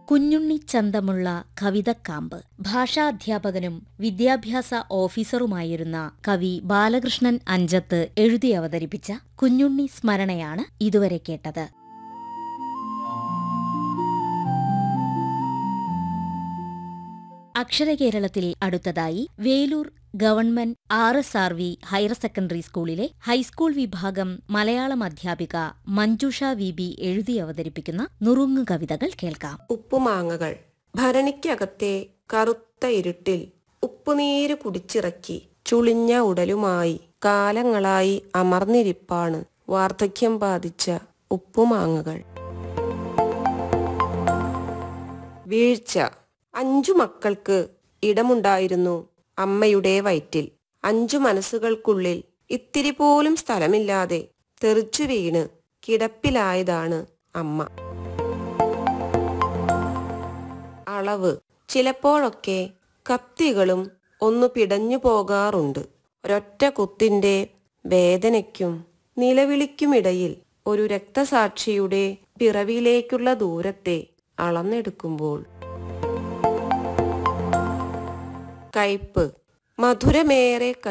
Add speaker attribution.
Speaker 1: കുഞ്ഞുണ്ണി ചന്തമുള്ള കവിതക്കാമ്പ് ഭാഷാധ്യാപകനും വിദ്യാഭ്യാസ ഓഫീസറുമായിരുന്ന കവി ബാലകൃഷ്ണൻ അഞ്ചത്ത് എഴുതി അവതരിപ്പിച്ച കുഞ്ഞുണ്ണി സ്മരണയാണ് ഇതുവരെ കേട്ടത് അക്ഷരകേരളത്തിൽ അടുത്തതായി Velur government R S R V higher secondary സ്കൂളിലെ ഹൈസ്കൂൾ വിഭാഗം മലയാളം അധ്യാപിക മഞ്ജുഷ വി ബി എഴുതി അവതരിപ്പിക്കുന്ന നുറുങ്ങു കവിതകൾ കേൾക്കാം
Speaker 2: ഉപ്പുമാങ്ങകൾ ഭരണിക്കകത്തെ കറുത്ത ഇരുട്ടിൽ ഉപ്പുനീര് കുടിച്ചിറക്കി ചുളിഞ്ഞ ഉടലുമായി കാലങ്ങളായി അമർന്നിരിപ്പാണ് വാർദ്ധക്യം ബാധിച്ച ഉപ്പുമാങ്ങകൾ വീഴ്ച അഞ്ചു മക്കൾക്ക് ഇടമുണ്ടായിരുന്നു അമ്മയുടെ വയറ്റിൽ അഞ്ചു മനസ്സുകൾക്കുള്ളിൽ ഇത്തിരി പോലും സ്ഥലമില്ലാതെ തെറിച്ചു വീണ് കിടപ്പിലായതാണ് അമ്മ അളവ് ചിലപ്പോഴൊക്കെ കത്തികളും ഒന്നു പിടഞ്ഞു പോകാറുണ്ട് ഒരൊറ്റ കുത്തിന്റെ വേദനയ്ക്കും നിലവിളിക്കുമിടയിൽ ഒരു രക്തസാക്ഷിയുടെ പിറവിയിലേക്കുള്ള ദൂരത്തെ അളന്നെടുക്കുമ്പോൾ കയ്പ് മധുരമേറെ